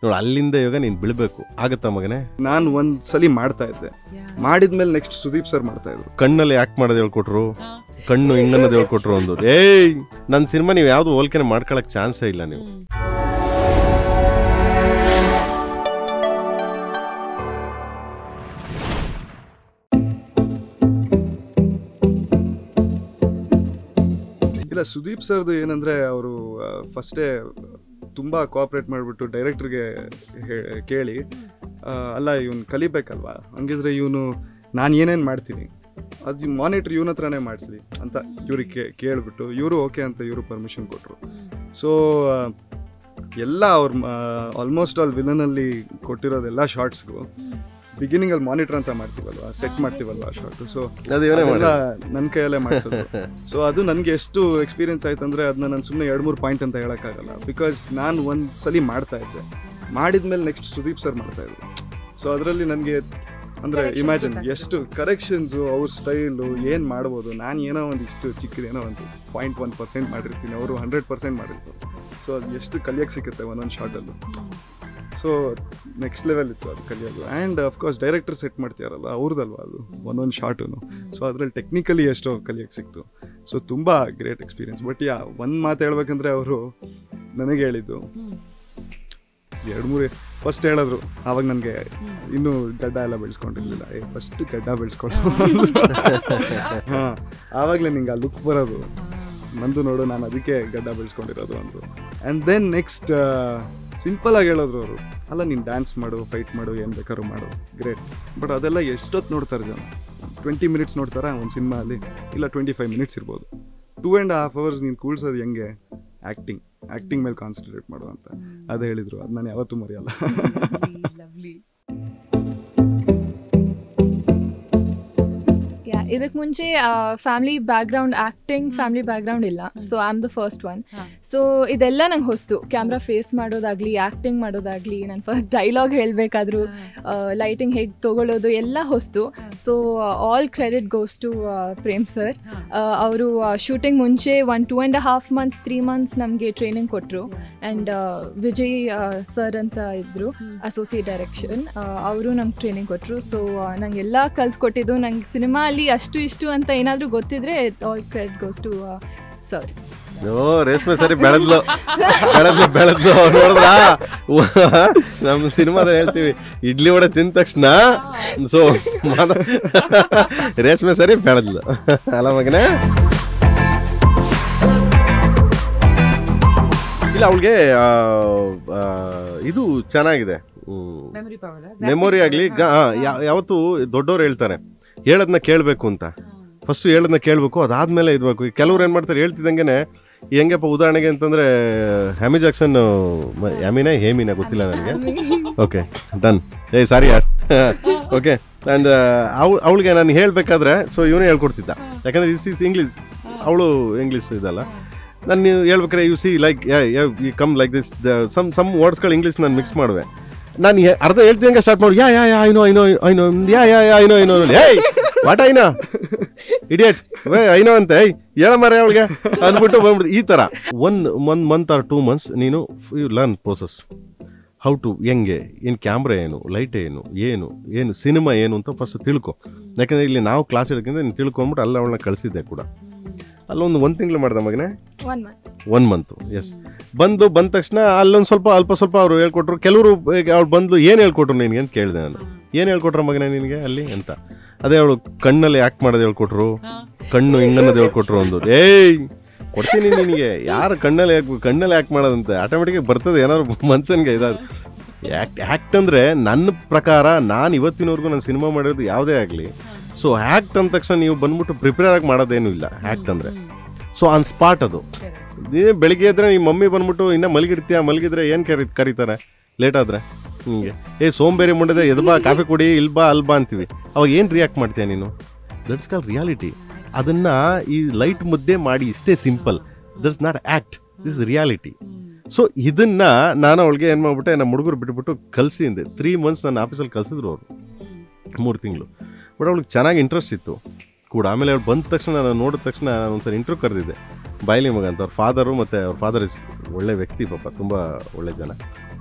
ನೋಡು ಅಲ್ಲಿಂದ ಇವಾಗ ನೀನು ಬೀಳ್ಬೇಕು ಆಗತ್ತಾ ಮಗನೇ ನಾನು ಒಂದ್ ಸಲಿ ಮಾಡ್ತಾ ಇದ್ದೆ ಮಾಡಿದ್ಮೇಲೆ ನೆಕ್ಸ್ಟ್ ಸುದೀಪ್ ಸರ್ ಮಾಡ್ತಾ ಇದ್ರು ಕಣ್ಣಲ್ಲಿ ಯಾಕೆ ಮಾಡೋದು ಹೇಳ್ಕೊಟ್ರು ಕಣ್ಣು ಹಿಂಗನ್ನೋದು ಹೇಳ್ಕೊಟ್ರು ಒಂದು ಏಯ್ ನನ್ನ ಸಿನಿಮಾ ನೀವು ಯಾವ್ದು ಹೋಲ್ಕೆನೆ ಮಾಡ್ಕೊಳಕ್ ಚಾನ್ಸೇ ಇಲ್ಲ ನೀವು ಇಲ್ಲ ಸುದೀಪ್ ಸರ್ದು ಏನಂದ್ರೆ ಅವರು ಫಸ್ಟೇ ತುಂಬಾ ಕೋಆಪ್ರೇಟ್ ಮಾಡಿಬಿಟ್ಟು ಡೈರೆಕ್ಟರ್ಗೆ ಕೇಳಿ ಆ, ಅಲ್ಲ ಇವನು ಕಲಿಬೇಕಲ್ವಾ ಹಂಗಿದ್ರೆ ಇವನು ನಾನು ಏನೇನು ಮಾಡ್ತೀನಿ ಅದು ಮಾನಿಟ್ರ್ ಇವನ ಹತ್ರನೇ ಮಾಡಿಸಿ ಅಂತ ಇವ್ರಿಗೆ ಕೇಳಿಬಿಟ್ಟು ಇವರು ಓಕೆ ಅಂತ ಇವರು ಪರ್ಮಿಷನ್ ಕೊಟ್ಟರು ಸೊ ಎಲ್ಲ ಅವ್ರ ಆಲ್ಮೋಸ್ಟ್ ಆಲ್ ವಿಲನಲ್ಲಿ ಕೊಟ್ಟಿರೋದೆಲ್ಲ ಶಾರ್ಟ್ಸ್ಗೂ ಬಿಗಿನಿಂಗ್ ಅಲ್ಲಿ ಮಾನಿಟರ್ ಅಂತ ಮಾಡ್ತೀವಲ್ವಾ ಸೆಟ್ ಮಾಡ್ತೀವಲ್ವಾ ಶಾರ್ಟ್ ಸೊ ಅದು ಇವನೇ ಮಾಡಿ ನನ್ನ ಕೈಯಲ್ಲೇ ಮಾಡಿಸೋದು ಸೊ ಅದು ನನಗೆ ಎಷ್ಟು ಎಕ್ಸ್ಪೀರಿಯನ್ಸ್ ಆಯ್ತು ಅಂದ್ರೆ ಅದನ್ನ ನಾನು ಸುಮ್ಮನೆ ಎರಡು ಮೂರು ಪಾಯಿಂಟ್ ಅಂತ ಹೇಳೋಕ್ಕಾಗಲ್ಲ ಬಿಕಾಸ್ ನಾನು ಒಂದು ಸಲಿ ಮಾಡ್ತಾ ಇದ್ದೆ ಮಾಡಿದ್ಮೇಲೆ ನೆಕ್ಸ್ಟ್ ಸುದೀಪ್ ಸರ್ ಮಾಡ್ತಾ ಇದ್ರು ಸೊ ಅದರಲ್ಲಿ ನನಗೆ ಅಂದ್ರೆ Corrections ಇಮ್ಯಾಜಿನ್ ಗೊತ್ತಾಗ್ತದೆ. ಎಷ್ಟು ಕರೆಕ್ಷನ್ಸು ಅವ್ರ ಸ್ಟೈಲು ಏನು ಮಾಡ್ಬೋದು ನಾನು ಏನೋ ಒಂದು ಇಷ್ಟು ಚಿಕ್ಕದೇನೋ ಒಂದು ಪಾಯಿಂಟ್ ಒನ್ ಪರ್ಸೆಂಟ್ ಮಾಡಿರ್ತೀನಿ ಅವರು ಹಂಡ್ರೆಡ್ ಪರ್ಸೆಂಟ್ ಮಾಡಿರ್ತಾರೆ ಸೊ ಅದು ಎಷ್ಟು ಕಲಿಯೋಕ್ಕೆ ಸಿಗುತ್ತೆ ಒಂದೊಂದು ಶಾರ್ಟಲ್ಲೂ ಸೊ ನೆಕ್ಸ್ಟ್ ಲೆವೆಲ್ ಇತ್ತು ಅದು ಕಲಿಯೋದು ಆ್ಯಂಡ್ ಅಫ್ಕೋರ್ಸ್ ಡೈರೆಕ್ಟರ್ ಸೆಟ್ ಮಾಡ್ತೀಯಾರಲ್ಲ ಅವ್ರದ್ದಲ್ವ ಅದು ಒಂದೊಂದು ಶಾರ್ಟು ಸೊ ಅದ್ರಲ್ಲಿ ಟೆಕ್ನಿಕಲಿ ಎಷ್ಟೋ ಕಲಿಯೋಕ್ಕೆ ಸಿಕ್ತು ಸೊ ತುಂಬ ಗ್ರೇಟ್ ಎಕ್ಸ್ಪೀರಿಯನ್ಸ್ ಬಟ್ ಯಾ ಒಂದು ಮಾತು ಹೇಳ್ಬೇಕಂದ್ರೆ ಅವರು ನನಗೆ ಹೇಳಿದ್ದು ಎರಡು ಮೂರು ಫಸ್ಟ್ ಹೇಳಿದ್ರು ಆವಾಗ ನನಗೆ ಇನ್ನೂ ಗಡ್ಡ ಎಲ್ಲ ಬೆಳೆಸ್ಕೊಂಡಿರ್ಲಿಲ್ಲ ಏ ಫಸ್ಟ್ ಗಡ್ಡ ಬೆಳೆಸ್ಕೊಂಡು ಹಾಂ ಆವಾಗಲೇ ನಿಂಗೆ ಆ ಲುಕ್ ಬರೋದು ನಂದು ನೋಡು ನಾನು ಅದಕ್ಕೆ ಗಡ್ಡ ಬೆಳೆಸ್ಕೊಂಡಿರೋದು ಅಂದರು ಆ್ಯಂಡ್ ದೆನ್ ನೆಕ್ಸ್ಟ್ ಸಿಂಪಲ್ ಆಗಿ ಹೇಳಿದ್ರು ಅವರು ಅಲ್ಲ ನೀನು ಡ್ಯಾನ್ಸ್ ಮಾಡು ಫೈಟ್ ಮಾಡು ಏನು ಬೇಕಾದ್ರೂ ಮಾಡು ಗ್ರೇಟ್ ಬಟ್ ಅದೆಲ್ಲ ಎಷ್ಟೊತ್ತು ನೋಡ್ತಾರೆ ಜನ ಟ್ವೆಂಟಿ ಮಿನಿಟ್ಸ್ ನೋಡ್ತಾರಾ ಒಂದು ಸಿನಿಮಾ ಅಲ್ಲಿ ಇಲ್ಲ ಟ್ವೆಂಟಿ ಫೈವ್ ಮಿನಿಟ್ಸ್ ಇರ್ಬೋದು ಟೂ ಆ್ಯಂಡ್ ಹಾಫ್ ಅವರ್ಸ್ ನೀನು ಕೂಡ್ಸೋದು ಹೆಂಗೆ ಆ್ಯಕ್ಟಿಂಗ್ ಆ್ಯಕ್ಟಿಂಗ್ ಮೇಲೆ ಕಾನ್ಸಂಟ್ರೇಟ್ ಮಾಡು ಅಂತ ಅದು ಹೇಳಿದರು ಅದು ನಾನು ಯಾವತ್ತೂ ಮರೆಯಲ್ಲ ಲವ್ಲಿ ಯಾ ಇದಕ್ಕೆ ಮುಂಚೆ family background acting family background ಇಲ್ಲ so I am the first one ಹಾ. ಸೊ ಇದೆಲ್ಲ ನಂಗೆ ಹೊಸ್ತು ಕ್ಯಾಮ್ರಾ ಫೇಸ್ ಮಾಡೋದಾಗ್ಲಿ ಆಕ್ಟಿಂಗ್ ಮಾಡೋದಾಗ್ಲಿ ನಾನು ಫಸ್ಟ್ ಡೈಲಾಗ್ ಹೇಳಬೇಕಾದ್ರೂ ಲೈಟಿಂಗ್ ಹೇಗೆ ತಗೊಳ್ಳೋದು ಎಲ್ಲ ಹೊಸ್ತು so all credit goes to Prem sir ಅವರು ಶೂಟಿಂಗ್ ಮುಂಚೆ one two and half months three months ನಮಗೆ ಟ್ರೈನಿಂಗ್ ಕೊಟ್ಟರು ಆ್ಯಂಡ್ ವಿಜಯ್ ಸರ್ ಅಂತ ಇದ್ದರು ಅಸೋಸಿಯೇಟ್ ಡೈರೆಕ್ಷನ್ ಅವರು ನಮ್ಗೆ ಟ್ರೈನಿಂಗ್ ಕೊಟ್ಟರು ಸೊ ನಂಗೆಲ್ಲ ಕಲ್ತ್ಕೊಟ್ಟಿದ್ದು ನಂಗೆ ಸಿನಿಮಾ ಅಲ್ಲಿ ಅಷ್ಟು ಇಷ್ಟು ಅಂತ ಏನಾದರೂ ಗೊತ್ತಿದ್ರೆ all credit goes to sir ಓ ರೇಷ್ಮೆ ಸರಿ ಬೆಳೆದ್ಲು ಬೆಳೆದ್ಲು ಬೆಳೆದ್ಲು ನೋಡಿದ್ರ ನಮ್ಮ ಸಿನಿಮಾದ ಹೇಳ್ತೀವಿ ಇಡ್ಲಿ ವಡೆ ತಿಂದ ತಕ್ಷಣ ಸೊ ರೇಷ್ಮೆ ಸರಿ ಬೆಳೆದ್ಲು ಅಲ್ಲ ಮಗನೇ ಇಲ್ಲ ಅವಳಿಗೆ ಇದು ಚೆನ್ನಾಗಿದೆ ಮೆಮರಿ ಪವರ್ ಮೆಮೊರಿ ಆಗಲಿ ಯಾವತ್ತು ದೊಡ್ಡವ್ರು ಹೇಳ್ತಾರೆ ಹೇಳೋದನ್ನ ಕೇಳಬೇಕು ಅಂತ ಫಸ್ಟ್ ಹೇಳೋದನ್ನ ಕೇಳಬೇಕು ಅದಾದ್ಮೇಲೆ ಇದ್ಬೇಕು ಈ ಕೆಲವ್ರು ಏನು ಮಾಡ್ತಾರೆ ಹೇಳ್ತಿದ್ದಂಗೆನೆ ಹೆಂಗಪ್ಪ ಉದಾಹರಣೆಗೆ ಅಂತಂದ್ರೆ ಹ್ಯಾಮಿ ಜಾಕ್ಸನ್ ಮ- ಹ್ಯಾಮಿನ ಹೇಮಿನ ಗೊತ್ತಿಲ್ಲ ನನಗೆ ಓಕೆ ಡನ್ ಏ ಸಾರಿ ಯಾರ್ ಓಕೆ ಆ್ಯಂಡ್ ಅವ್ ಅವಳಿಗೆ ನಾನು ಹೇಳಬೇಕಾದ್ರೆ ಸೊ ಇವನೇ ಹೇಳ್ಕೊಡ್ತಿದ್ದ ಯಾಕಂದ್ರೆ ಇಸ್ ಇಸ್ ಇಂಗ್ಲೀಷ್ ಅವಳು ಇಂಗ್ಲೀಷ್ ಇದಲ್ಲ ನಾನು ನೀವು ಹೇಳ್ಬೇಕಾರೆ you see like you come like this some some ವರ್ಡ್ಸ್ಗಳು ಇಂಗ್ಲೀಷ್ ನಾನು ಮಿಕ್ಸ್ ಮಾಡುವೆ ನಾನು ಹೆ- ಅರ್ಧ ಹೇಳ್ತಿದ್ದಂಗೆ ಸ್ಟಾರ್ಟ್ ಮಾಡಿ yeah yeah yeah I know I know I know yeah yeah yeah I know I know hey what I know idiot way I know ಅಂತ ಏಯ್ ಹೇಳ ಮರ ಅವಳಿಗೆ ಅಂದ್ಬಿಟ್ಟು ಬಂದ್ಬಿಡ್ತು ಈ ಥರ one one month or two months ನೀನು you learn process how to ಹೆಂಗೆ ಏನು ಕ್ಯಾಮ್ರಾ ಏನು ಲೈಟ್ ಏನು ಏನು ಏನು ಸಿನಿಮಾ ಏನು ಅಂತ ಫಸ್ಟ್ ತಿಳ್ಕೊ ಯಾಕಂದರೆ ಇಲ್ಲಿ ನಾವು ಕ್ಲಾಸ್ ಹಿಡ್ಕೊಂಡು ನೀನು ತಿಳ್ಕೊಂಬಿಟ್ಟು ಅಲ್ಲಿ ಅವಳನ್ನ ಕಳಿಸಿದ್ದೆ ಕೂಡ ಅಲ್ಲೊಂದು ಒಂದು ತಿಂಗಳು ಮಾಡ್ದೆ ಮಗನೇ one month one month yes ಬಂದು ಬಂದ ತಕ್ಷಣ ಅಲ್ಲೊಂದು ಸ್ವಲ್ಪ ಅಲ್ಪ ಸ್ವಲ್ಪ ಅವರು ಹೇಳ್ಕೊಟ್ರು ಕೆಲವರು ಅವ್ಳು ಬಂದು ಏನು ಹೇಳ್ಕೊಟ್ರು ನಿನಗೆ ಅಂತ ಕೇಳಿದೆ ನಾನು ಏನು ಹೇಳ್ಕೊಟ್ರ ಮಗನೇ ನಿನಗೆ ಅಲ್ಲಿ ಅಂತ ಅದೇ ಅವಳು ಕಣ್ಣಲ್ಲಿ ಆ್ಯಕ್ಟ್ ಮಾಡೋದು ಹೇಳ್ಕೊಟ್ರು ಕಣ್ಣು ಹಿಂಗನ್ನೋದು ಹೇಳ್ಕೊಟ್ರು ಒಂದು ಏಯ್ ಕೊಡ್ತೀನಿ ನಿನಗೆ ಯಾರು ಕಣ್ಣಲ್ಲಿ ಯಾಕೆ ಕಣ್ಣಲ್ಲಿ ಆ್ಯಕ್ಟ್ ಮಾಡೋದಂತೆ ಆಟೋಮೆಟಿಕಾಗಿ ಬರ್ತದೆ ಏನಾದ್ರು ಮನ್ಸನ್ಗೆ ಇದಾದ ಆ್ಯಕ್ಟ್ ಆ್ಯಕ್ಟ್ ಅಂದರೆ ನನ್ನ ಪ್ರಕಾರ ನಾನು ಇವತ್ತಿನವರೆಗೂ ನಾನು ಸಿನಿಮಾ ಮಾಡಿರೋದು ಯಾವುದೇ ಆಗಲಿ ಸೊ ಆ್ಯಕ್ಟ್ ಅಂದ ತಕ್ಷಣ ನೀವು ಬಂದ್ಬಿಟ್ಟು ಪ್ರಿಪೇರ್ ಆಗಿ ಮಾಡೋದೇನು ಇಲ್ಲ ಆ್ಯಕ್ಟ್ ಅಂದರೆ ಸೊ ಆನ್ ಸ್ಪಾಟ್ ಅದು ನೀ ಬೆಳಿಗ್ಗೆ ಎದ್ರೆ ನಿಮ್ಮ ಮಮ್ಮಿ ಬಂದ್ಬಿಟ್ಟು ಇನ್ನೂ ಮಲಗಿರ್ತೀಯ ಮಲಗಿದ್ರೆ ಏನು ಕರಿ ಕರೀತಾರೆ ಲೇಟ್ ಆದರೆ ಹಿಂಗೆ ಏ ಸೋಂಬೇರಿ ಮುಂಡದೆ ಎದ್ಬಾ ಕಾಫಿ ಕುಡಿ ಇಲ್ಬಾ ಅಲ್ಬಾ ಅಂತೀವಿ ಅವಾಗ ಏನು ರಿಯಾಕ್ಟ್ ಮಾಡ್ತೀಯ ನೀನು ದಟ್ಸ್ ಕಾಲ್ ರಿಯಾಲಿಟಿ ಅದನ್ನ ಈ ಲೈಟ್ ಮುದ್ದೆ ಮಾಡಿ ಇಷ್ಟೇ simple that's not act this reality so ಇದನ್ನ ನಾನು ಅವಳಿಗೆ ಏನು ಮಾಡ್ಬಿಟ್ಟೆ ನಮ್ಮ ಹುಡುಗರು ಬಿಟ್ಬಿಟ್ಟು ಕಲಿಸಿಂದೆ ತ್ರೀ ಮಂತ್ಸ್ ನನ್ನ ಆಫೀಸಲ್ಲಿ ಕಲಿಸಿದ್ರು ಅವರು ಮೂರು ತಿಂಗಳು ಬಟ್ ಅವಳಿಗೆ ಚೆನ್ನಾಗಿ ಇಂಟ್ರೆಸ್ಟ್ ಇತ್ತು ಕೂಡ ಆಮೇಲೆ ಅವ್ಳು ಬಂದ ತಕ್ಷಣ ನಾನು ನೋಡಿದ ತಕ್ಷಣ ನಾನು ಒಂದ್ಸರಿ ಇಂಟ್ರ್ಯೂ ಕರೆದಿದ್ದೆ ಬಾಯ್ಲಿ ಮಗ ಅಂತ ಅವ್ರ ಫಾದರು ಮತ್ತು ಅವ್ರ ಫಾದರ್ ಇಸ್ ಒಳ್ಳೆ ವ್ಯಕ್ತಿ ಪಾಪ ತುಂಬ ಒಳ್ಳೆ ಜನ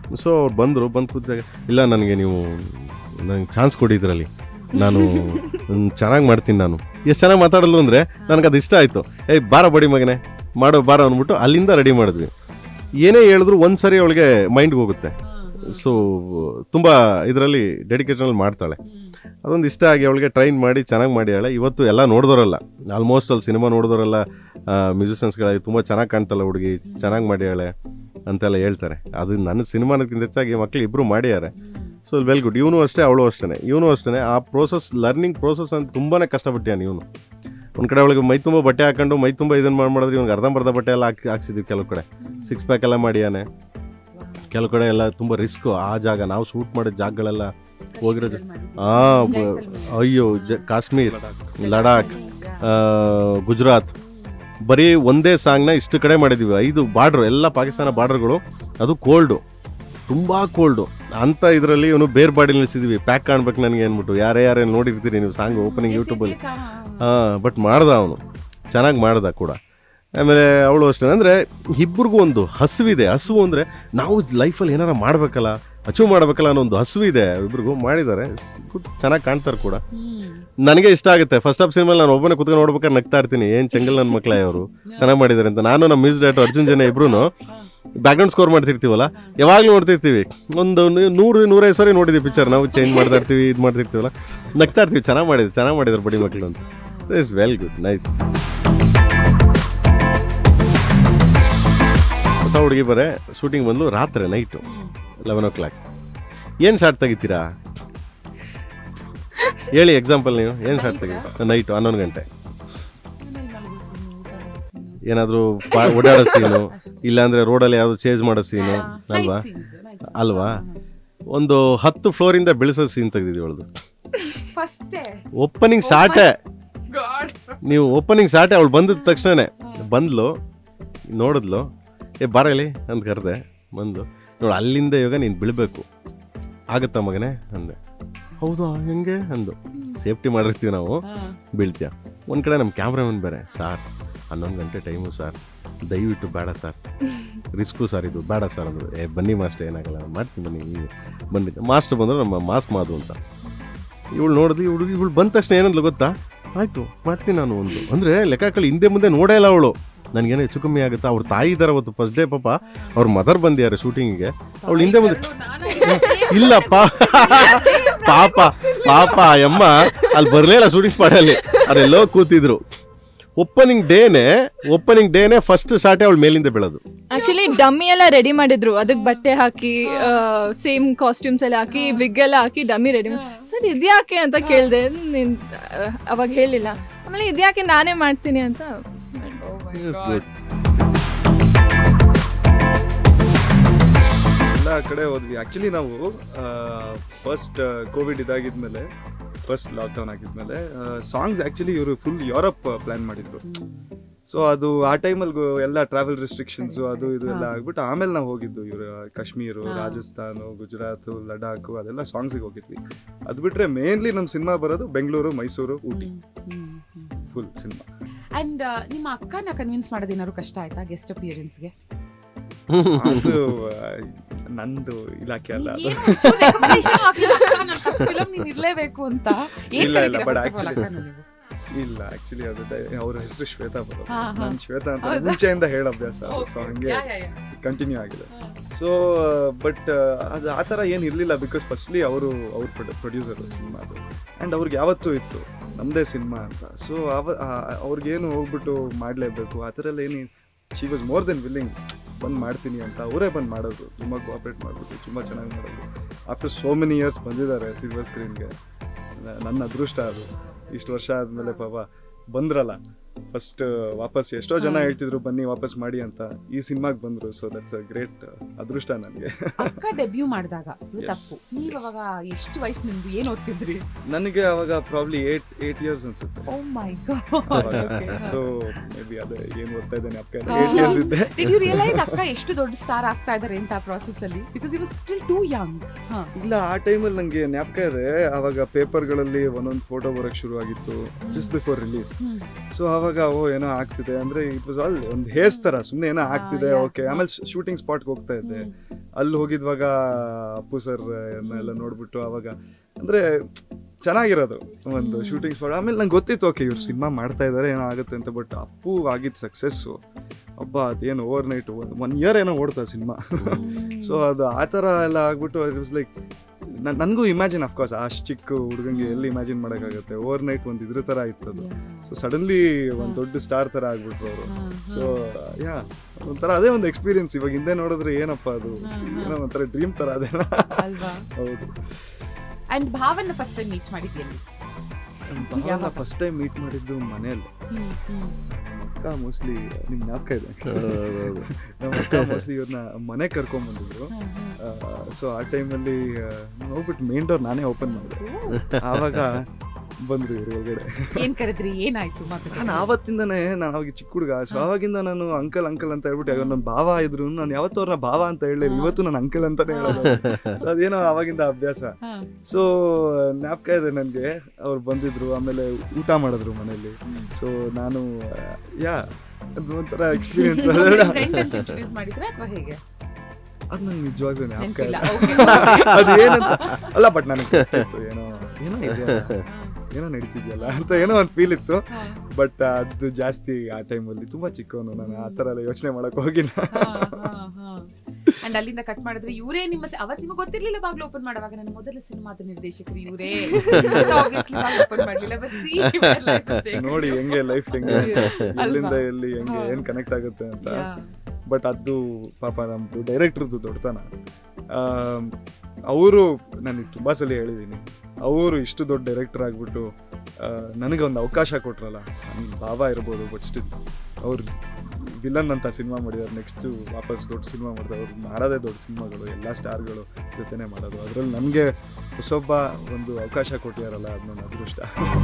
ಸೊ ಅವ್ರು ಬಂದರು ಬಂದು ಕೂತಾಗ ಇಲ್ಲ ನನಗೆ ನೀವು ನನಗೆ ಚಾನ್ಸ್ ಕೊಡಿ ಇದರಲ್ಲಿ ನಾನು ಚೆನ್ನಾಗಿ ಮಾಡ್ತೀನಿ ನಾನು ಎಷ್ಟು ಚೆನ್ನಾಗಿ ಮಾತಾಡಲು ಅಂದರೆ ನನಗೆ ಅದು ಇಷ್ಟ ಆಯಿತು ಏಯ್ ಬಾರ ಬಡಿ ಮಗನೇ ಮಾಡೋ ಬಾರ ಅಂದ್ಬಿಟ್ಟು ಅಲ್ಲಿಂದ ರೆಡಿ ಮಾಡಿದ್ವಿ ಏನೇ ಹೇಳಿದ್ರು ಒಂದು ಸರಿ ಅವಳಿಗೆ ಮೈಂಡ್ಗೆ ಹೋಗುತ್ತೆ ಸೊ ತುಂಬ ಇದರಲ್ಲಿ ಡೆಡಿಕೇಶನಲ್ಲಿ ಮಾಡ್ತಾಳೆ ಅದೊಂದು ಇಷ್ಟ ಆಗಿ ಅವಳಿಗೆ ಟ್ರೈನ್ ಮಾಡಿ ಚೆನ್ನಾಗಿ ಮಾಡ್ಯಾಳೆ ಇವತ್ತು ಎಲ್ಲ ನೋಡಿದವರಲ್ಲ ಆಲ್ಮೋಸ್ಟ್ ಅಲ್ಲಿ ಸಿನಿಮಾ ನೋಡಿದವರೆಲ್ಲ ಮ್ಯೂಸಿಷಿಯನ್ಸ್ಗಳಾಗಿ ತುಂಬ ಚೆನ್ನಾಗಿ ಕಾಣ್ತಲ್ಲ ಹುಡುಗಿ ಚೆನ್ನಾಗಿ ಮಾಡ್ಯಾಳೆ ಅಂತೆಲ್ಲ ಹೇಳ್ತಾರೆ ಅದು ನನ್ನ ಸಿನಿಮಾನಕ್ಕಿಂತ ಹೆಚ್ಚಾಗಿ ಮಕ್ಳು ಇಬ್ಬರು ಮಾಡ್ಯಾರೆ ಸೊ ವೆಲ್ ಗುಡ್ ಇವನು ಅಷ್ಟೇ ಅವಳು ಅಷ್ಟೇ ಇವನು ಅಷ್ಟೇ ಆ ಪ್ರೋಸೆಸ್ ಲರ್ನಿಂಗ್ ಪ್ರೋಸೆಸ್ ಅಂತ ತುಂಬಾ ಕಷ್ಟಪಟ್ಟಾನೆ ಇವನು ಒಂದು ಕಡೆ ಅವಳಿಗೆ ಮೈ ತುಂಬ ಬಟ್ಟೆ ಹಾಕೊಂಡು ಮೈ ತುಂಬ ಇದನ್ನು ಮಾಡಿ ಮಾಡಿದ್ರೆ ಇವ್ನಿಗೆ ಅರ್ಧಂಬರ್ಧ ಬಟ್ಟೆ ಎಲ್ಲ ಹಾಕಿ ಹಾಕ್ಸಿದ್ವಿ ಕೆಲವು ಕಡೆ ಸಿಕ್ಸ್ ಪ್ಯಾಕ್ ಎಲ್ಲ ಮಾಡ್ಯಾನೆ ಕೆಲವು ಕಡೆ ಎಲ್ಲ ತುಂಬ ರಿಸ್ಕು ಆ ಜಾಗ ನಾವು ಶೂಟ್ ಮಾಡಿದ ಜಾಗಗಳೆಲ್ಲ ಹೋಗಿರೋ ಜಾ- ಆ ಬ- ಅಯ್ಯೋ ಜ ಕಾಶ್ಮೀರ್ ಲಡಾಖ್ ಆ, ಗುಜರಾತ್ ಬರೀ ಒಂದೇ ಸಾಂಗ್ನ ಇಷ್ಟು ಕಡೆ ಮಾಡಿದ್ದೀವಿ ಐದು ಬಾರ್ಡ್ರು ಎಲ್ಲ ಪಾಕಿಸ್ತಾನ ಬಾರ್ಡರ್ಗಳು ಅದು ಕೋಲ್ಡು ತುಂಬ ಕೋಲ್ಡು ಅಂತ ಇದರಲ್ಲಿ ಇವನು ಬೇರೆ ಬಾಡಿ ನಿಲ್ಲಿಸಿದ್ವಿ ಪ್ಯಾಕ್ ಕಾಣ್ಬೇಕು ನನಗೆ ಅಂದ್ಬಿಟ್ಟು ಯಾರೇ ಯಾರೇ ನೋಡಿರ್ತೀರಿ ನೀವು ಸಾಂಗ್ ಓಪನಿಂಗ್ ಯೂಟ್ಯೂಬಲ್ಲಿ ಹಾಂ ಬಟ್ ಮಾಡ್ದ ಅವನು ಚೆನ್ನಾಗಿ ಮಾಡ್ದ ಕೂಡ ಆಮೇಲೆ ಅವಳು ಅಷ್ಟೇ ಅಂದರೆ ಇಬ್ಬರಿಗೂ ಒಂದು ಹಸುವಿದೆ ಹಸುವು ಅಂದರೆ ನಾವು ಲೈಫಲ್ಲಿ ಏನಾರ ಮಾಡಬೇಕಲ್ಲ ಅಚೀವ್ ಮಾಡಬೇಕಲ್ಲ ಅನ್ನೋ ಒಂದು ಹಸುವಿದೆ ಇಬ್ರಿಗೂ ಮಾಡಿದ್ದಾರೆ ಚೆನ್ನಾಗಿ ಕಾಣ್ತಾರೆ ಕೂಡ ನನಗೆ ಇಷ್ಟ ಆಗುತ್ತೆ ಫಸ್ಟ್ ಆಫ್ ಸಿನಿಮಾ ನಾನು ಒಬ್ಬನೇ ಕುತ್ಕೊಂಡು ನೋಡ್ಬೇಕಾದ್ರೆ ನಗ್ತಾ ಇರ್ತೀನಿ ಏನು ಚೆಂಗಲ್ ನನ್ನ ಮಕ್ಕಳೇ ಅವರು ಚೆನ್ನಾಗಿ ಮಾಡಿದ್ದಾರೆ ಅಂತ ನಾನು ನಮ್ಮ ಮ್ಯೂಸಿಕ್ ಡೈರೆಕ್ಟರ್ ಅರ್ಜುನ್ ಜನ ಇಬ್ರು ಬ್ಯಾಕ್ಗ್ರೌಂಡ್ ಸ್ಕೋರ್ ಮಾಡ್ತಿರ್ತೀವಲ್ಲ ಯಾವಾಗಲೂ ನೋಡ್ತಿರ್ತೀವಿ ಒಂದು ನೂ- ನೂರು ನೂರೈದು ಸರಿ ನೋಡಿದ್ವಿ ಪಿಕ್ಚರ್ ನಾವು ಚೇಂಜ್ ಮಾಡ್ತಾ ಇರ್ತೀವಿ ಇದು ಮಾಡ್ತಿರ್ತೀವಲ್ಲ ನಗ್ತಾ ಇರ್ತೀವಿ ಚೆನ್ನಾಗಿ ಮಾಡಿದ್ರು ಚೆನ್ನಾಗಿ ಮಾಡಿದ್ರು ಬಡಿ ಮಕ್ಕಳು ಅಂತ ಇಸ್ ವೆಲ್ ಗುಡ್ ನೈಸ್ ಹೊಸ ಹುಡುಗಿ ಬರೇ ಶೂಟಿಂಗ್ ಬಂದು ರಾತ್ರಿ ನೈಟು ಲೆವೆನ್ ಓ ಕ್ಲಾಕ್ ಏನು ಶಾರ್ಟ್ ತೆಗಿತೀರಾ ಹೇಳಿ ಎಕ್ಸಾಂಪಲ್ ನೀವು ಏನು ಶಾರ್ಟ್ ತೆಗಿ ನೈಟು ಹನ್ನೊಂದು ಗಂಟೆ ಏನಾದರೂ ಓಡಾಡೋ ಸೀನು ಇಲ್ಲಾಂದ್ರೆ ರೋಡಲ್ಲಿ ಯಾವುದು ಚೇಂಜ್ ಮಾಡೋ ಸೀನು ಅಲ್ವಾ ಅಲ್ವಾ ಒಂದು ಹತ್ತು ಫ್ಲೋರಿಂದ ಬೆಳೆಸೋ ಸೀನ್ ತೆಗೆದಿದ್ದೀವಿ ಅವಳದು ಫಸ್ಟೇ ಓಪನಿಂಗ್ ಶಾರ್ಟೇ ಗಾಡ್ ನೀವು ಓಪನಿಂಗ್ ಶಾರ್ಟೇ ಅವಳು ಬಂದಿದ ತಕ್ಷಣನೇ ಬಂದ್ಲು ನೋಡಿದ್ಲು ಏ ಬಾರಲಿ ಅಂತ ಕರೆದೆ ಬಂದು ನೋಡು ಅಲ್ಲಿಂದ ಇವಾಗ ನೀನು ಬೀಳಬೇಕು ಆಗತ್ತಾ ಮಗನೇ ಅಂದೆ ಹೌದಾ ಹೆಂಗೆ ಅಂದು ಸೇಫ್ಟಿ ಮಾಡಿರ್ತೀವಿ ನಾವು ಬೀಳ್ತೀಯ ಒಂದು ಕಡೆ ನಮ್ಮ ಕ್ಯಾಮ್ರಾಮನ್ ಬೇರೆ ಸಾರ್ ಹನ್ನೊಂದು ಗಂಟೆ ಟೈಮು ಸರ್ ದಯವಿಟ್ಟು ಬೇಡ ಸರ್ ರಿಸ್ಕು ಸರ್ ಇದು ಬೇಡ ಸರ್ ಅಂದರು ಏ ಬನ್ನಿ ಮಾಸ್ಟರ್ ಏನಾಗಲ್ಲ ನಾನ್ ಮಾಡ್ತೀನಿ ಬನ್ನಿ ನೀವು ಬನ್ನಿ ಮಾಸ್ಟರ್ ಬಂದರು ನಮ್ಮ ಮಾಸ್ ಮಾದು ಅಂತ ಇವಳು ನೋಡಿದ್ಲಿ ಇವಳು ಇವಳು ಬಂದ ತಕ್ಷಣ ಏನಂದ್ಲು ಗೊತ್ತಾ ಆಯಿತು ಮಾಡ್ತೀನಿ ನಾನು ಒಂದು ಅಂದರೆ ಲೆಕ್ಕಕಳಿ ಹಿಂದೆ ಮುಂದೆ ನೋಡೇ ಇಲ್ಲ ಅವಳು ನನಗೇನೋ ಹೆಚ್ಚು ಕಮ್ಮಿ ಆಗುತ್ತಾ ಅವ್ರ ತಾಯಿ ಇದ್ದಾರೆ ಅವತ್ತು ಫಸ್ಟ್ ಡೇ ಪಾಪ ಅವ್ರ ಮದರ್ ಬಂದಿದ್ದಾರೆ ಶೂಟಿಂಗಿಗೆ ಅವಳು ಹಿಂದೆ ಮುಂದೆ ಇಲ್ಲಪ್ಪ ಪಾಪ ಪಾಪ ಆ ಯಮ್ಮ ಅಲ್ಲಿ ಬರಲೇ ಇಲ್ಲ ಶೂಟಿಂಗ್ ಸ್ಪಾಟಲ್ಲಿ ಅವರೆಲ್ಲೋ ಕೂತಿದ್ರು ಓಪನಿಂಗ್ ಡೇನೆ ಓಪನಿಂಗ್ ಡೇನೆ ಫಸ್ಟ್ ಶಾರ್ಟೇ ಅವಳು ಮೇಲಿಂದ ಬೀಳೋದು ಆಕ್ಚುಲಿ ಡಮ್ಮಿ ಎಲ್ಲ ರೆಡಿ ಮಾಡಿದ್ರು ಅದಕ್ಕೆ ಬಟ್ಟೆ ಹಾಕಿ ಸೇಮ್ ಕಾಸ್ಟ್ಯೂಮ್ಸ್ ಎಲ್ಲ ಹಾಕಿ ವಿಗ್ ಎಲ್ಲ ಹಾಕಿ ಡಮ್ಮಿ ರೆಡಿ ಸರ್ ಇದ್ಯಾಕೆ ಅಂತ ಕೇಳಿದೆ ನೀನ್ ಆ, ಅವಾಗ ಹೇಳಿಲ್ಲ ಆಮೇಲೆ ಇದ್ಯಾಕೆ ನಾನೇ ಮಾಡ್ತೀನಿ ಅಂತ Yes, good. ಎಲ್ಲ ಕಡೆ ಹೋದ್ವಿ ಆ್ಯಕ್ಚುಲಿ ನಾವು ಫಸ್ಟ್ ಕೋವಿಡ್ ಇದಾಗಿದ್ಮೇಲೆ ಫಸ್ಟ್ ಲಾಕ್ಡೌನ್ ಆಗಿದ್ಮೇಲೆ ಸಾಂಗ್ಸ್ ಆ್ಯಕ್ಚುಲಿ ಇವರು ಫುಲ್ ಯುರೋಪ್ ಪ್ಲ್ಯಾನ್ ಮಾಡಿದ್ರು ಸೊ ಅದು ಆ ಟೈಮಲ್ಲಿ ಎಲ್ಲ ಟ್ರಾವೆಲ್ ರೆಸ್ಟ್ರಿಕ್ಷನ್ಸ್ ಅದು ಇದು ಎಲ್ಲ ಆಗ್ಬಿಟ್ಟು ಆಮೇಲೆ ನಾವು ಹೋಗಿದ್ದು ಇವರು ಕಾಶ್ಮೀರು ಹಾ. ರಾಜಸ್ಥಾನ ಗುಜರಾತ್ ಲಡಾಖ್ ಅದೆಲ್ಲ ಸಾಂಗ್ಸಿಗೆ ಹೋಗಿದ್ವಿ ಅದು ಬಿಟ್ರೆ ಮೇನ್ಲಿ ನಮ್ಮ ಸಿನಿಮಾ ಬರೋದು Bengaluru Mysuru Ooty full cinema and ನಿಮ್ಮ ಅಕ್ಕನ ಕನ್ವಿನ್ಸ್ ಮಾಡೋದೇನಾದ್ರು ಕಷ್ಟ ಆಯ್ತಾ ಗೆಸ್ಟ್ ಅಪಿಯರೆನ್ಸ್ಗೆ ಅದು ಆ, ನಂದು ಇಲಾಖೆ ಅಲ್ಲ ಅದು ಫಿಲಮ್ ನೀನ್ ಇರ್ಲೇಬೇಕು ಅಂತ ಏನ್ ಇಲ್ಲ, ಇಲ್ಲ, ಕರೀತೀರಾ but first of all actually- ಅಕ್ಕನ ನೀವು? ಇಲ್ಲ ಆಕ್ಚುಲಿ ಅದು ಅವ್ರ ಹೆಸರು ಶ್ವೇತಾ ಬರೋದು ಹಾ, ಹಾ. ನಾನು ಶ್ವೇತಾ ಅಂತ ಹೌದಾ? ಮುಂಚೆಯಿಂದ ಹೇಳ ಅಭ್ಯಾಸ ಸೊ Okay. ಹಂಗೆ Yeah, yeah, yeah. ಕಂಟಿನ್ಯೂ ಆಗಿದೆ ಹಾ. ಸೊ ಬಟ್ ಅದು ಆ ಥರ ಏನು ಇರಲಿಲ್ಲ ಬಿಕಾಸ್ ಫಸ್ಟ್ಲಿ ಅವರು ಅವ್ರ ಪ್ರೊಡ್ಯೂಸರು ಸಿನಿಮಾದು ಆ್ಯಂಡ್ ಅವ್ರಿಗೆ ಯಾವತ್ತೂ ಇತ್ತು ನಮ್ಮದೇ ಸಿನಿಮಾ ಅಂತ ಸೊ ಅವ ಆ- ಅವ್ರಿಗೇನು ಹೋಗ್ಬಿಟ್ಟು ಮಾಡಲೇಬೇಕು ಆ ಥರ ಎಲ್ಲ ಏನು she was more than willing ಬಂದು ಮಾಡ್ತೀನಿ ಅಂತ ಅವರೇ ಬಂದು ಮಾಡೋದು ತುಂಬ ಕೋಆಪ್ರೇಟ್ ಮಾಡಿಬಿಟ್ಟು ತುಂಬ ಚೆನ್ನಾಗಿ ಮಾಡೋದು ಆಫ್ಟರ್ ಸೋ ಮೆನಿ ಇಯರ್ಸ್ ಬಂದಿದ್ದಾರೆ ಸಿಲ್ವರ್ ಸ್ಕ್ರೀನ್ಗೆ ನನ್ನ ಅದೃಷ್ಟ ಅದು ಇಷ್ಟು ವರ್ಷ ಆದಮೇಲೆ ಪಾಪ ಬಂದ್ರಲ್ಲ ಫಸ್ಟ್ ವಾಪಸ್ ಎಷ್ಟೋ ಜನ ಹಾ. ಹೇಳ್ತಿದ್ರು ಬನ್ನಿ ವಾಪಸ್ ಮಾಡಿ ಅಂತ ಈ ಸಿನಿಮಾಗೆ ಬಂದ್ರು ಸೊ ದಟ್ಸ್ ಅ ಗ್ರೇಟ್ ಅದೃಷ್ಟ ನನಗೆ ಅಕ್ಕ ಡೆಬ್ಯೂ ಮಾಡಿದಾಗ ಇದು Yes. ತಪ್ಪು ನೀವ್ ಅವಾಗ ಎಷ್ಟು ವಯಸ್ಸು ನಿಮ್ದು ಏನ್ ಓದ್ತಿದ್ರಿ ನನಗೆ ಅವಾಗ ಪ್ರಾಬ್ಲಿ ಏಟ್ ಏಟ್ ಇಯರ್ಸ್ ಅನ್ಸುತ್ತೆ oh my so maybe ಅದೇ ಏನು ಓದ್ತಾ ಇದ್ದೇನೆ ಅಪ್ಪ ಹಾ. ಏಟ್ ಇಯರ್ಸ್ ಇದ್ದೆ ಡಿಡ್ ಯು ರಿಯಲೈಸ್ ಅಕ್ಕ ಎಷ್ಟು ದೊಡ್ಡ ಸ್ಟಾರ್ ಆಗ್ತಾ ಇದಾರೆ ಅಂತ ಆ ಪ್ರಾಸೆಸ್ ಅಲ್ಲಿ because you was still too young ಇಲ್ಲ ಆ ಟೈಮಲ್ಲಿ ನನಗೆ ಜ್ಞಾಪಕ ಇದೆ ಅವಾಗ ಪೇಪರ್ಗಳಲ್ಲಿ ಒಂದೊಂದು ಫೋಟೋ ಬರೋಕ್ಕೆ ಶುರು ಆಗಿತ್ತು ಜಸ್ಟ್ ಬಿಫೋರ್ ರಿಲೀಸ್ ಸೊ ಆವಾಗ ಓ ಏನೋ ಆಗ್ತಿದೆ ಅಂದ್ರೆ ಇಟ್ ವಾಸ್ ಆಲ್ ಒಂದು ಹೇಸ್ ತರ ಸುಮ್ಮನೆ ಏನೋ ಆಗ್ತಿದೆ yeah. ಓಕೆ ಆಮೇಲೆ ಶೂಟಿಂಗ್ ಸ್ಪಾಟ್ಗೆ ಹೋಗ್ತಾ ಇದ್ದೆ ಅಲ್ಲಿ ಹೋಗಿದ್ವಾಗ ಅಪ್ಪು ಸರ್ ಎಲ್ಲ ನೋಡ್ಬಿಟ್ಟು ಅವಾಗ ಅಂದ್ರೆ ಚೆನ್ನಾಗಿರೋದು ಒಂದು ಹ್ಮ್. ಶೂಟಿಂಗ್ ಸ್ಪಾಟ್ ಆಮೇಲೆ ನಂಗೆ ಗೊತ್ತಿತ್ತು ಓಕೆ ಇವ್ರು ಸಿನಿಮಾ ಮಾಡ್ತಾ ಇದ್ದಾರೆ ಏನೋ ಆಗುತ್ತೆ ಅಂತ ಬಟ್ ಅಪ್ಪು ಆಗಿದ್ದ ಸಕ್ಸಸ್ಸು ಅಬ್ಬ ಅದೇನು ಓವರ್ ನೈಟ್ ಒನ್ ಇಯರ್ ಏನೋ ಓಡ್ತಾ ಸಿನಿಮಾ ಸೊ ಅದು ಆ ಥರ ಎಲ್ಲ ಆಗ್ಬಿಟ್ಟು ಇಟ್ ವಾಸ್ ಲೈಕ್ ನನಗೂ ಇಮ್ಯಾಜಿನ್ ಅಫ್ಕೋರ್ಸ್ ಅಷ್ಟು ಚಿಕ್ಕ ಹುಡುಗಂಗೆ ಎಲ್ಲಿ ಇಮ್ಯಾಜಿನ್ ಮಾಡೋಕ್ಕಾಗುತ್ತೆ ಓವರ್ ನೈಟ್ ಒಂದು ಇದ್ರ ಥರ ಇತ್ತು ಅದು ಸೊ ಸಡನ್ಲಿ ಒಂದು ದೊಡ್ಡ ಸ್ಟಾರ್ ಥರ ಆಗ್ಬಿಟ್ರು ಅವರು ಸೊ ಯಾ ಒಂಥರ ಅದೇ ಒಂದು ಎಕ್ಸ್ಪೀರಿಯನ್ಸ್ ಇವಾಗ ಹಿಂದೆ ನೋಡಿದ್ರೆ ಏನಪ್ಪ ಅದು ಏನೋ ಒಂಥರ ಡ್ರೀಮ್ ಥರ ಅದೇನೋ ಅಲ್ವಾ ಹೌದು ಅಂಡ್ ಭಾವನ್ನ ಫಸ್ಟ್ ಟೈಮ್ ಮೀಟ್ ಮಾಡಿದ್ಯಲ್ಲಿ ಯಾವಾಗ? ಫಸ್ಟ್ ಟೈಮ್ ಮೀಟ್ ಮಾಡಿದ್ದು ಮನೇಲಿ ನಮ್ಮ ಅಕ್ಕ ಮೋಸ್ಟ್ಲಿ ನಿಮ್ಗೆ ಜ್ಞಾಪಕ ಇದೆ ನಮ್ಮ ಅಕ್ಕ ಮೋಸ್ಟ್ಲಿ ಇವ್ರನ್ನ ಮನೆ ಕರ್ಕೊಂಬಂದಿದ್ರು ಸೊ ಆ ಟೈಮಲ್ಲಿ ನಾನು ಹೋಗ್ಬಿಟ್ಟು ಮೇನ್ ಡೋರ್ ನಾನೇ ಓಪನ್ ಮಾಡಿದೆ ಆವಾಗ ಬಂದ್ರು ಇವ್ರು ಒಳಗಡೆ ಏನ್ ಕರೆದ್ರಿ ಏನಾಯ್ತು ಮಾತು ನಾನು ಆವತ್ತಿಂದನೇ ನಾನು ಅವಾಗ ಚಿಕ್ಕ ಹುಡುಗ ಸೊ ಆವಾಗಿಂದ ನಾನು ಅಂಕಲ್ ಅಂಕಲ್ ಅಂತ ಹೇಳ್ಬಿಟ್ಟು ಯಾವಾಗ ನನ್ನ ಭಾವ ಇದ್ರು ನಾನು ಯಾವತ್ತೂ ಅವ್ರನ್ನ ಭಾವ ಅಂತ ಹೇಳಲಿಲ್ಲ ಇವತ್ತು ನಾನು ಅಂಕಲ್ ಅಂತಾನೆ ಹೇಳೋದು ಸೊ ಅದೇನೋ ಆವಾಗಿಂದ ಅಭ್ಯಾಸ ಸೊ ಜ್ಞಾಪಕ ಇದೆ ನನಗೆ ಅವ್ರು ಬಂದಿದ್ರು ಆಮೇಲೆ ಊಟ ಮಾಡಿದ್ರು ಮನೇಲಿ ಸೊ ನಾನು ಯಾ ಅದು ಒಂಥರ ಎಕ್ಸ್ಪೀರಿಯನ್ಸ್ ಫ್ರೆಂಡ್ ಅಂತ ಇಂಟ್ರೊಡ್ಯೂಸ್ ಮಾಡಿದ್ರ ಅಥವಾ ಹೇಗೆ ಅದು ನಂಗೆ ನಿಜವಾಗ್ಲೂ ಜ್ಞಾಪಕ ನೆನಪಿಲ್ಲ ಇಲ್ಲ ಅದು ಏನಂತ ಅಲ್ಲ ಬಟ್ ನನಗೆ ಗೊತ್ತಿತ್ತು ಏನೋ ಏನೋ ಇದೆಯಲ್ಲ, ಏನೋ ನಡೀತಿದ್ಯಲ್ಲ ಅಂತ ಏನೋ ಒಂದು ಫೀಲ್ ಇತ್ತು ಬಟ್ ಅದು ಜಾಸ್ತಿ ಆ ಟೈಮಲ್ಲಿ ತುಂಬಾ ಚಿಕ್ಕವನು ನಾನು ಆ ಥರ ಎಲ್ಲ ಯೋಚನೆ ಮಾಡಕ್ ಹೋಗಿಲ್ಲ ಅಂಡ್ ಅಲ್ಲಿಂದ ಕಟ್ ಮಾಡಿದ್ರೆ ಇವರೇ ನಿಮ್ಮ ಸ- ಅವತ್ತು ನಿಮಗೆ ಗೊತ್ತಿರ್ಲಿಲ್ಲ ಬಾಗ್ಲು ಓಪನ್ ಮಾಡುವಾಗ ನನ್ನ ಮೊದಲ ಸಿನಿಮಾದ ನಿರ್ದೇಶಕರು ಇವರೇ ಆಬ್ವಿಯಸ್ಲಿ ಬಾಗ್ಲು ಓಪನ್ ಮಾಡ್ಲಿಲ್ಲ ಬಟ್ ಸಿ ನೋಡಿ ಹೆಂಗೆ ಲೈಫ್ ಹೆಂಗೆ ಅಲ್ವಾ? ಎಲ್ಲಿಂದ ಎಲ್ಲಿ ಹೆಂಗೆ ಹಾ. ಏನ್ ಕನೆಕ್ಟ್ ಆಗುತ್ತೆ ಅಂತ ಬಟ್ ಅದು ಪಾಪ ನಮ್ದು ಡೈರೆಕ್ಟರ್ದು ದೊಡ್ಡತನ ಅವರು ನನಗೆ ತುಂಬ ಸಲ ಹೇಳಿದ್ದೀನಿ ಅವರು ಇಷ್ಟು ದೊಡ್ಡ ಡೈರೆಕ್ಟರ್ ಆಗಿಬಿಟ್ಟು ನನಗೆ ಒಂದು ಅವಕಾಶ ಕೊಟ್ರಲ್ಲ ನನ್ನ ಬಾಬಾ ಇರ್ಬೋದು ಬಟ್ ಸ್ಟಿಲ್ ಅವ್ರು ವಿಲನ್ ಅಂತ ಸಿನಿಮಾ ಮಾಡಿದ್ದಾರೆ ನೆಕ್ಸ್ಟ್ ವಾಪಸ್ ದೊಡ್ಡ ಸಿನಿಮಾ ಮಾಡಿದ್ರು ಅವ್ರು ಮಾಡೋದೇ ದೊಡ್ಡ ಸಿನಿಮಾಗಳು ಎಲ್ಲ ಸ್ಟಾರ್ಗಳು ಜೊತೆನೇ ಮಾಡೋದು ಅದರಲ್ಲಿ ನನಗೆ ಹೊಸೊಬ್ಬ ಒಂದು ಅವಕಾಶ ಕೊಟ್ಟಿದಾರಲ್ಲ ಅದು ನನ್ನ ಅದೃಷ್ಟ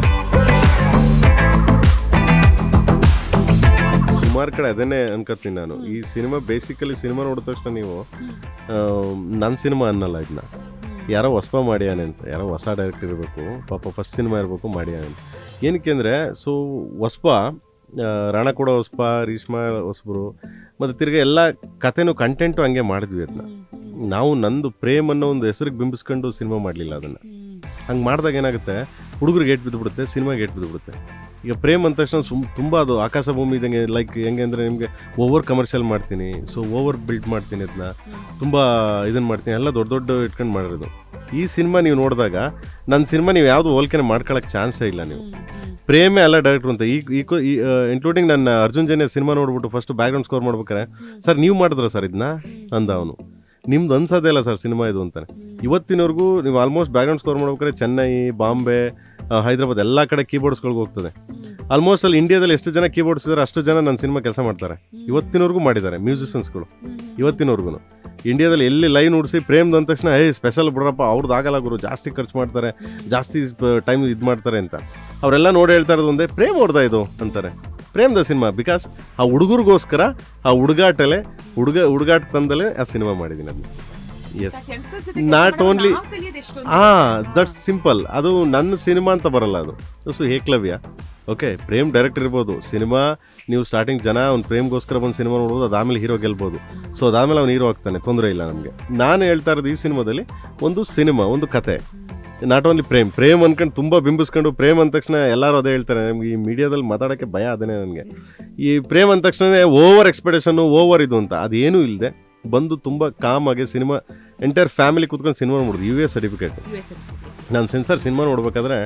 ಸುಮಾರು ಕಡೆ ಅದನ್ನೇ ಅನ್ಕೋತೀನಿ ನಾನು ಈ ಸಿನಿಮಾ ಬೇಸಿಕಲಿ ಸಿನಿಮಾ ನೋಡಿದ ತಕ್ಷಣ ನೀವು ನನ್ನ ಸಿನಿಮಾ ಅನ್ನಲ್ಲ ಇದನ್ನ ಯಾರೋ ಹೊಸಬ ಮಾಡ್ಯಾನೆ ಅಂತ ಯಾರೋ ಹೊಸ ಡೈರೆಕ್ಟರ್ ಇರಬೇಕು ಪಾಪ ಫಸ್ಟ್ ಸಿನಿಮಾ ಇರಬೇಕು ಮಾಡ್ಯಾನೆ ಅಂತ ಏನಕ್ಕೆ ಅಂದರೆ ಸೊ ಹೊಸಬ ರಾಣ ಕೂಡ ಹೊಸಬ ರೀಶ್ಮಾ ಹೊಸಬರು ಮತ್ತು ತಿರ್ಗಿ ಎಲ್ಲ ಕಥೆನೂ ಕಂಟೆಂಟು ಹಂಗೆ ಮಾಡಿದ್ವಿ ಅದನ್ನ ನಾವು ನಂದು ಪ್ರೇಮ್ ಅನ್ನೋ ಒಂದು ಹೆಸರಿಗೆ ಬಿಂಬಿಸ್ಕೊಂಡು ಸಿನಿಮಾ ಮಾಡಲಿಲ್ಲ ಅದನ್ನು ಹಂಗೆ ಮಾಡಿದಾಗ ಏನಾಗುತ್ತೆ ಹುಡುಗರಿಗೆ ಏಟ್ ಬಿದ್ದುಬಿಡುತ್ತೆ ಸಿನಿಮಾಗೆ ಏಟ್ ಬಿದ್ದುಬಿಡುತ್ತೆ ಈಗ ಪ್ರೇಮ್ ಅಂದ ತಕ್ಷಣ ಸುಮ್ ತುಂಬ ಅದು ಆಕಾಶ ಭೂಮಿ ಇದ್ದಂಗೆ ಲೈಕ್ ಹೆಂಗೆ ಅಂದರೆ ನಿಮಗೆ ಓವರ್ ಕಮರ್ಷಿಯಲ್ ಮಾಡ್ತೀನಿ ಸೊ ಓವರ್ ಬಿಲ್ಡ್ ಮಾಡ್ತೀನಿ ಅದನ್ನ ತುಂಬ ಇದನ್ನು ಮಾಡ್ತೀನಿ ಎಲ್ಲ ದೊಡ್ಡ ದೊಡ್ಡ ಇಟ್ಕೊಂಡು ಮಾಡಿರೋದು ಈ ಸಿನಿಮಾ ನೀವು ನೋಡಿದಾಗ ನನ್ನ ಸಿನಿಮಾ ನೀವು ಯಾವುದು ಹೋಲ್ಕೆನೆ ಮಾಡ್ಕೊಳಕ್ಕೆ ಚಾನ್ಸೇ ಇಲ್ಲ ನೀವು ಪ್ರೇಮೇ ಅಲ್ಲ ಡೈರೆಕ್ಟ್ರು ಅಂತ ಈ ಈಕೋ ಈ ಇನ್ಕ್ಲೂಡಿಂಗ್ ನನ್ನ ಅರ್ಜುನ್ ಜನ್ಯ ಸಿನಿಮಾ ನೋಡ್ಬಿಟ್ಟು ಫಸ್ಟ್ ಬ್ಯಾಕ್ಗ್ರೌಂಡ್ ಸ್ಕೋರ್ ಮಾಡ್ಬೇಕಾರೆ ಸರ್ ನೀವು ಮಾಡಿದ್ರ ಸರ್ ಇದನ್ನ ಅಂದ ಅವನು ನಿಮ್ದು ಅನ್ಸೋದೇ ಇಲ್ಲ ಸರ್ ಸಿನಿಮಾ ಇದು ಅಂತಾನೆ ಇವತ್ತಿನವರೆಗೂ ನೀವು ಆಲ್ಮೋಸ್ಟ್ ಬ್ಯಾಕ್ಗ್ರೌಂಡ್ ಸ್ಕೋರ್ ಮಾಡ್ಬೇಕಾದ್ರೆ ಚೆನ್ನೈ ಬಾಂಬೆ ಆ, ಹೈದರಾಬಾದ್ ಎಲ್ಲ ಕಡೆ ಕೀಬೋರ್ಡ್ಸ್ಗಳಿಗೆ ಹೋಗ್ತದೆ ಆಲ್ಮೋಸ್ಟ್ ಅಲ್ಲಿ ಇಂಡಿಯಾದಲ್ಲಿ ಎಷ್ಟು ಜನ ಕೀಬೋರ್ಡ್ಸ್ ಇದ್ದಾರೆ ಅಷ್ಟು ಜನ ನನ್ನ ಸಿನಿಮಾ ಕೆಲಸ ಮಾಡ್ತಾರೆ ಇವತ್ತಿನವರೆಗೂ ಮಾಡಿದ್ದಾರೆ ಮ್ಯೂಸಿಷಿಯನ್ಸ್ಗಳು ಇವತ್ತಿನವರೆಗೂ ಇಂಡಿಯಾದಲ್ಲಿ ಎಲ್ಲಿ ಲೈನ್ ಉಡಿಸಿ ಪ್ರೇಮ್ದು ಅಂದ ತಕ್ಷಣ ಏ ಸ್ಪೆಷಲ್ ಬಿಡ್ರಪ್ಪ ಅವ್ರದ್ದು ಆಗಲ್ಲ ಗುರು ಜಾಸ್ತಿ ಖರ್ಚು ಮಾಡ್ತಾರೆ ಜಾಸ್ತಿ ಟೈಮ್ ಇದು ಮಾಡ್ತಾರೆ ಅಂತ ಅವರೆಲ್ಲ ನೋಡಿ ಹೇಳ್ತಾ ಇರೋದು ಒಂದೇ ಪ್ರೇಮ್ ಅವ್ರದ್ದು ಇದು ಅಂತಾರೆ ಪ್ರೇಮ್ದ ಸಿನಿಮಾ ಬಿಕಾಸ್ ಆ ಹುಡುಗರಿಗೋಸ್ಕರ ಆ ಹುಡುಗಾಟಲೆ ಹುಡುಗ ಹುಡುಗಾಟ ತಂದಲೇ ಆ ಸಿನಿಮಾ ಮಾಡಿದ್ದೀನಿ ಅದನ್ನ ಎಸ್ Not only- ಹಾ ದಟ್ಸ್ ಸಿಂಪಲ್ ಅದು ನನ್ನ ಸಿನಿಮಾ ಅಂತ ಬರಲ್ಲ ಅದು so Ekalavya okay Prem director ಇರ್ಬೋದು ಸಿನಿಮಾ ನೀವು ಸ್ಟಾರ್ಟಿಂಗ್ ಜನ ಅವ್ನು ಪ್ರೇಮ್ಗೋಸ್ಕರ ಒಂದು ಸಿನಿಮಾ ನೋಡ್ಬೋದು ಅದಾದ್ಮೇಲೆ ಹೀರೋ ಗೆಲ್ಬೋದು ಸೊ ಅದಾದ್ಮೇಲೆ ಅವ್ನು ಹೀರೋ ಆಗ್ತಾನೆ ತೊಂದರೆ ಇಲ್ಲ ನಮಗೆ ನಾನು ಹೇಳ್ತಾ ಇರೋದು ಈ ಸಿನಿಮಾದಲ್ಲಿ ಒಂದು ಸಿನಿಮಾ ಒಂದು ಕತೆ ನಾಟ್ ಓನ್ಲಿ ಪ್ರೇಮ್ ಪ್ರೇಮ್ ಅನ್ಕೊಂಡು ತುಂಬ ಬಿಂಬಿಸ್ಕೊಂಡು ಪ್ರೇಮ್ ಅಂದ ತಕ್ಷಣ ಎಲ್ಲರೂ ಅದೇ ಹೇಳ್ತಾರೆ ನಮ್ಗೆ ಈ ಮೀಡಿಯಾದಲ್ಲಿ ಮಾತಾಡೋಕ್ಕೆ ಭಯ ಅದೇನೆ ನನಗೆ ಈ ಪ್ರೇಮ್ ಅಂದ ತಕ್ಷಣ ಓವರ್ ಎಕ್ಸ್ಪೆಕ್ಟೇಷನ್ನು ಓವರ್ ಇದು ಅಂತ ಅದೇನೂ ಇಲ್ಲದೆ ಬಂದು ತುಂಬ ಕಾಮ್ ಆಗಿ ಸಿನಿಮಾ ಎಂಟೈರ್ ಫ್ಯಾಮಿಲಿ ಕೂತ್ಕೊಂಡು ಸಿನಿಮಾ ನೋಡಿದ್ರು ಯು ಎಸ್ ಸರ್ಟಿಫಿಕೇಟ್ ನಾನು ಸೆನ್ಸಾರ್ ಸಿನಿಮಾ ನೋಡ್ಬೇಕಾದ್ರೆ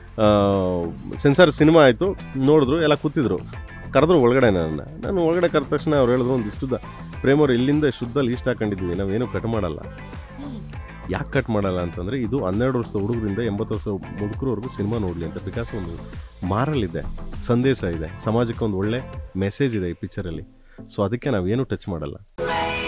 ಸೆನ್ಸಾರ್ ಸಿನಿಮಾ ಆಯಿತು ನೋಡಿದ್ರು ಎಲ್ಲ ಕೂತಿದ್ರು ಕರೆದ್ರು ಒಳಗಡೆ ನನ್ನ ನಾನು ಒಳಗಡೆ ಕರೆದ ತಕ್ಷಣ ಅವ್ರು ಹೇಳಿದ್ರು ಒಂದು ಇಷ್ಟುದ ಪ್ರೇಮವ್ರು ಇಲ್ಲಿಂದ ಶುದ್ಧ ಲೀಸ್ಟ್ ಹಾಕೊಂಡಿದ್ವಿ ನಾವೇನು ಕಟ್ ಮಾಡಲ್ಲ ಯಾಕೆ ಕಟ್ ಮಾಡಲ್ಲ ಅಂತಂದರೆ ಇದು ಹನ್ನೆರಡು ವರ್ಷದ ಹುಡುಗರಿಂದ ಎಂಬತ್ತು ವರ್ಷದ ಮುದುಕರವರೆಗೂ ಸಿನಿಮಾ ನೋಡಲಿ ಅಂತ ಬಿಕಾಸ್ ಒಂದು ಮಾರಲ್ ಇದೆ ಸಂದೇಶ ಇದೆ ಸಮಾಜಕ್ಕೆ ಒಂದು ಒಳ್ಳೆ ಮೆಸೇಜ್ ಇದೆ ಈ ಪಿಕ್ಚರಲ್ಲಿ ಸೊ ಅದಕ್ಕೆ ನಾವೇನು ಟಚ್ ಮಾಡಲ್ಲ